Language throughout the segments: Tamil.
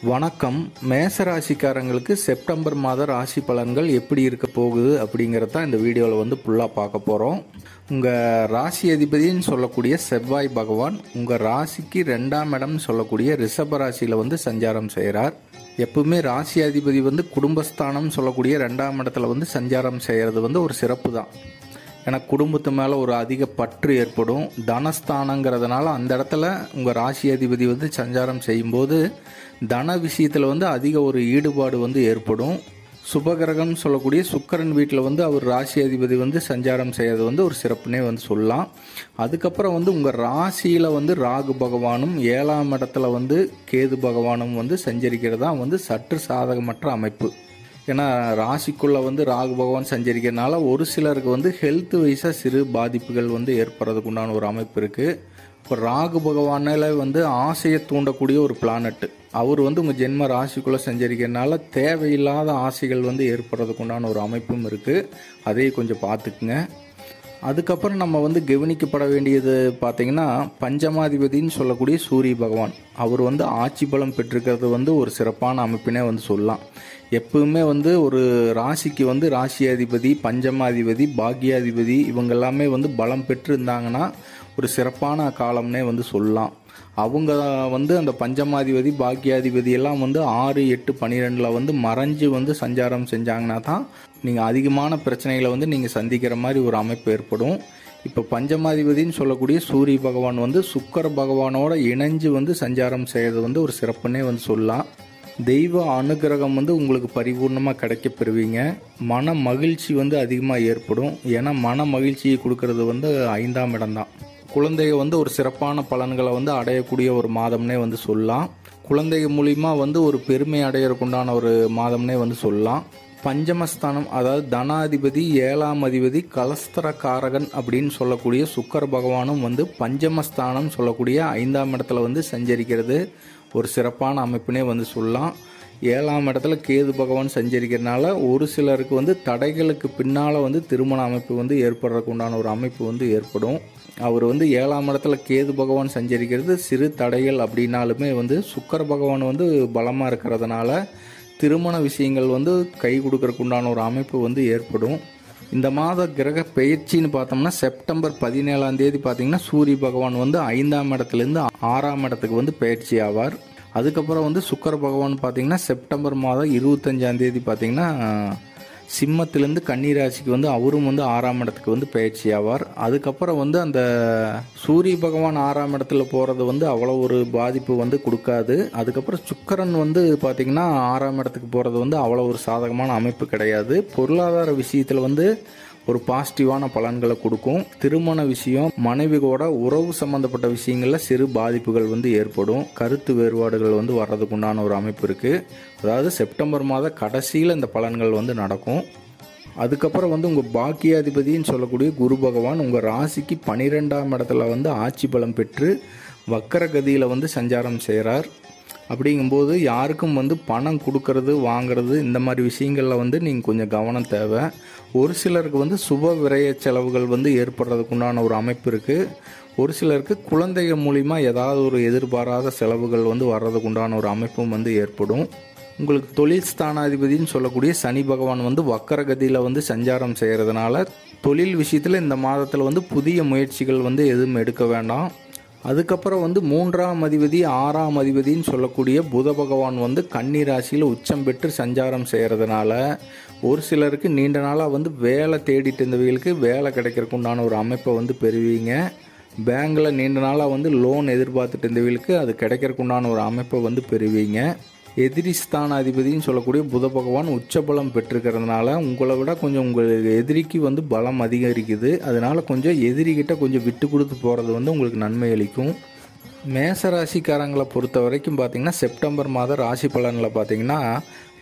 வணக்கம் மேச ராசிக்காரங்களுக்கு செப்டம்பர் மாத ராசி பலன்கள் எப்படி இருக்க போகுது அப்படிங்கிறத இந்த வீடியோவில் வந்து ஃபுல்லாக பார்க்க போகிறோம் உங்கள் ராசி அதிபதின்னு சொல்லக்கூடிய செவ்வாய் பகவான் உங்கள் ராசிக்கு ரெண்டாம் இடம்னு சொல்லக்கூடிய ரிஷப ராசியில் வந்து சஞ்சாரம் செய்கிறார் எப்பவுமே ராசி அதிபதி வந்து குடும்பஸ்தானம் சொல்லக்கூடிய ரெண்டாம் இடத்துல வந்து சஞ்சாரம் செய்கிறது வந்து ஒரு சிறப்பு தான் ஏன்னா குடும்பத்து மேலே ஒரு அதிக பற்று ஏற்படும் தனஸ்தானங்கிறதுனால அந்த இடத்துல உங்கள் ராசி அதிபதி வந்து சஞ்சாரம் செய்யும்போது தன விஷயத்தில் வந்து அதிக ஒரு ஈடுபாடு வந்து ஏற்படும் சுபகிரகம் சொல்லக்கூடிய சுக்கரன் வீட்டில் வந்து அவர் ராசி அதிபதி வந்து சஞ்சாரம் செய்யறது வந்து ஒரு சிறப்புனே வந்து சொல்லலாம் அதுக்கப்புறம் வந்து உங்கள் ராசியில் வந்து ராகு பகவானும் ஏழாம் இடத்துல வந்து கேது பகவானும் வந்து சஞ்சரிக்கிறதா வந்து சற்று சாதகமற்ற அமைப்பு ஏன்னா ராசிக்குள்ளே வந்து ராகு பகவான் சஞ்சரிக்கிறதுனால ஒரு சிலருக்கு வந்து ஹெல்த் வைஸாக சிறு பாதிப்புகள் வந்து ஏற்படுறதுக்கு உண்டான ஒரு அமைப்பு இருக்குது இப்போ ராகு பகவானால வந்து ஆசையை தூண்டக்கூடிய ஒரு பிளானட் அவர் வந்து உங்கள் ஜென்ம ராசிக்குள்ளே சஞ்சரிக்கிறதுனால தேவையில்லாத ஆசைகள் வந்து ஏற்படுறதுக்கு உண்டான ஒரு அமைப்பும் இருக்குது அதையும் கொஞ்சம் பார்த்துக்குங்க அதுக்கப்புறம் நம்ம வந்து கவனிக்கப்பட வேண்டியது பார்த்தீங்கன்னா பஞ்சமாதிபதின்னு சொல்லக்கூடிய சூரிய பகவான் அவர் வந்து ஆட்சி பலம் பெற்றிருக்கிறது வந்து ஒரு சிறப்பான அமைப்பினே வந்து சொல்லலாம் எப்பவுமே வந்து ஒரு ராசிக்கு வந்து ராசியாதிபதி பஞ்சமாதிபதி பாக்யாதிபதி இவங்க எல்லாமே வந்து பலம் பெற்று இருந்தாங்கன்னா ஒரு சிறப்பான காலம்னே வந்து சொல்லலாம் அவங்க வந்து அந்த பஞ்சமாதிபதி பாக்கியாதிபதி எல்லாம் வந்து ஆறு எட்டு பன்னிரெண்டில் வந்து மறைஞ்சு வந்து சஞ்சாரம் செஞ்சாங்கன்னா தான் நீங்கள் அதிகமான பிரச்சனைகளை வந்து நீங்கள் சந்திக்கிற மாதிரி ஒரு அமைப்பு ஏற்படும் இப்போ பஞ்சமாதிபதின்னு சொல்லக்கூடிய சூரிய பகவான் வந்து சுக்கர பகவானோட இணைஞ்சு வந்து சஞ்சாரம் செய்கிறது வந்து ஒரு சிறப்புன்னே வந்து சொல்லலாம் தெய்வ அனுகிரகம் வந்து உங்களுக்கு பரிபூர்ணமாக கிடைக்க பெறுவீங்க மன மகிழ்ச்சி வந்து அதிகமாக ஏற்படும் ஏன்னா மன மகிழ்ச்சியை கொடுக்கறது வந்து ஐந்தாம் இடம்தான் குழந்தைங்க வந்து ஒரு சிறப்பான பலன்களை வந்து அடையக்கூடிய ஒரு மாதம்னே வந்து சொல்லலாம் குழந்தைங்க மூலிமா வந்து ஒரு பெருமை அடையறதுக்குண்டான ஒரு மாதம்னே வந்து சொல்லலாம் பஞ்சமஸ்தானம் அதாவது தனாதிபதி ஏழாம் அதிபதி கலஸ்தர காரகன் அப்படின்னு சொல்லக்கூடிய சுக்கர பகவானும் வந்து பஞ்சமஸ்தானம் சொல்லக்கூடிய ஐந்தாம் இடத்துல வந்து சஞ்சரிக்கிறது ஒரு சிறப்பான அமைப்புனே வந்து சொல்லலாம் ஏழாம் இடத்துல கேது பகவான் சஞ்சரிக்கிறதுனால ஒரு சிலருக்கு வந்து தடைகளுக்கு பின்னால் வந்து திருமண அமைப்பு வந்து ஏற்படுறதுக்கு உண்டான ஒரு அமைப்பு வந்து ஏற்படும் அவர் வந்து ஏழாம் இடத்துல கேது பகவான் சஞ்சரிக்கிறது சிறு தடைகள் அப்படின்னாலுமே வந்து சுக்கர பகவான் வந்து பலமாக இருக்கிறதுனால திருமண விஷயங்கள் வந்து கை கொடுக்கறதுக்கு உண்டான ஒரு அமைப்பு வந்து ஏற்படும் இந்த மாத கிரக பெயர்ச்சின்னு பார்த்தோம்னா செப்டம்பர் பதினேழாம் தேதி பார்த்தீங்கன்னா சூரிய பகவான் வந்து ஐந்தாம் இடத்துலேருந்து ஆறாம் இடத்துக்கு வந்து பயிற்சி ஆவார் அதுக்கப்புறம் வந்து சுக்கர பகவான் பார்த்தீங்கன்னா செப்டம்பர் மாதம் இருபத்தஞ்சாம் தேதி பார்த்தீங்கன்னா சிம்மத்திலேருந்து கன்னிராசிக்கு வந்து அவரும் வந்து ஆறாம் இடத்துக்கு வந்து பயிற்சி ஆவார் அதுக்கப்புறம் வந்து அந்த சூரிய பகவான் ஆறாம் இடத்துல போகிறது வந்து அவ்வளோ ஒரு பாதிப்பு வந்து கொடுக்காது அதுக்கப்புறம் சுக்கரன் வந்து பார்த்திங்கன்னா ஆறாம் இடத்துக்கு போகிறது வந்து அவ்வளோ ஒரு சாதகமான அமைப்பு கிடையாது பொருளாதார விஷயத்தில் வந்து ஒரு பாசிட்டிவான பலன்களை கொடுக்கும் திருமண விஷயம் மனைவி கூட உறவு சம்பந்தப்பட்ட விஷயங்களில் சிறு பாதிப்புகள் வந்து ஏற்படும் கருத்து வேறுபாடுகள் வந்து வர்றதுக்கு உண்டான ஒரு அமைப்பு இருக்குது அதாவது செப்டம்பர் மாத கடைசியில் இந்த பலன்கள் வந்து நடக்கும் அதுக்கப்புறம் வந்து உங்கள் பாக்கியாதிபதின்னு சொல்லக்கூடிய குரு பகவான் உங்கள் ராசிக்கு பனிரெண்டாம் இடத்துல வந்து ஆட்சி பலம் பெற்று வக்கரகதியில் வந்து சஞ்சாரம் செய்கிறார் அப்படிங்கும்போது யாருக்கும் வந்து பணம் கொடுக்கறது வாங்குறது இந்த மாதிரி விஷயங்களில் வந்து நீங்கள் கொஞ்சம் கவனம் தேவை ஒரு சிலருக்கு வந்து சுப விரய செலவுகள் வந்து ஏற்படுறதுக்கு உண்டான ஒரு அமைப்பு இருக்குது ஒரு சிலருக்கு குழந்தைகள் மூலிமா ஏதாவது ஒரு எதிர்பாராத செலவுகள் வந்து வர்றதுக்கு உண்டான ஒரு அமைப்பும் வந்து ஏற்படும் உங்களுக்கு தொழில் ஸ்தானாதிபதினு சொல்லக்கூடிய சனி பகவான் வந்து வக்கரகதியில் வந்து சஞ்சாரம் செய்கிறதுனால தொழில் விஷயத்தில் இந்த மாதத்தில் வந்து புதிய முயற்சிகள் வந்து எதுவும் எடுக்க வேண்டாம் அதுக்கப்புறம் வந்து மூன்றாம் அதிபதி ஆறாம் அதிபதின்னு சொல்லக்கூடிய புத பகவான் வந்து கன்னி ராசியில் உச்சம் பெற்று சஞ்சாரம் செய்கிறதுனால ஒரு சிலருக்கு நீண்ட நாளாக வந்து வேலை தேடிட்டு இருந்தவங்களுக்கு வேலை கிடைக்கிறதுக்கு உண்டான ஒரு அமைப்பை வந்து பெறுவீங்க பேங்கில் நீண்ட நாளாக வந்து லோன் எதிர்பார்த்துட்டு இருந்தவங்களுக்கு அது கிடைக்கிறதுக்கு உண்டான ஒரு அமைப்பை வந்து பெறுவீங்க எதிரி ஸ்தான அதிபதினு சொல்லக்கூடிய புத பகவான் உச்சபலம் பெற்றிருக்கிறதுனால உங்களை விட கொஞ்சம் உங்களுக்கு எதிரிக்கு வந்து பலம் அதிகரிக்குது அதனால கொஞ்சம் எதிரிகிட்ட கொஞ்சம் விட்டு கொடுத்து போகிறது வந்து உங்களுக்கு நன்மை அளிக்கும் மேச ராசிக்காரங்களை பொறுத்த வரைக்கும் பார்த்தீங்கன்னா செப்டம்பர் மாத ராசி பலனில் பார்த்தீங்கன்னா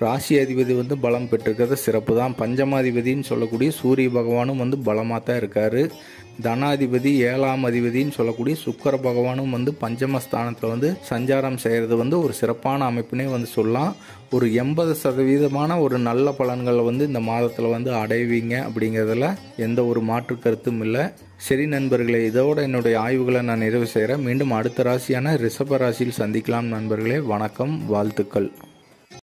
ராசி அதிபதி வந்து பலம் பெற்றிருக்கிறது சிறப்பு தான் பஞ்சமாதிபதின்னு சொல்லக்கூடிய சூரிய பகவானும் வந்து பலமாக தான் இருக்காரு தனாதிபதி ஏழாம் அதிபதின்னு சொல்லக்கூடிய சுக்கர பகவானும் வந்து பஞ்சமஸ்தானத்தில் வந்து சஞ்சாரம் செய்கிறது வந்து ஒரு சிறப்பான அமைப்புனே வந்து சொல்லலாம் ஒரு எண்பது சதவீதமான ஒரு நல்ல பலன்களை வந்து இந்த மாதத்தில் வந்து அடைவீங்க அப்படிங்கிறதுல எந்த ஒரு மாற்று கருத்தும் இல்லை சரி நண்பர்களே இதோட என்னுடைய ஆய்வுகளை நான் நிறைவு செய்கிறேன் மீண்டும் அடுத்த ராசியான ரிஷப ராசியில் சந்திக்கலாம் நண்பர்களே வணக்கம் வாழ்த்துக்கள்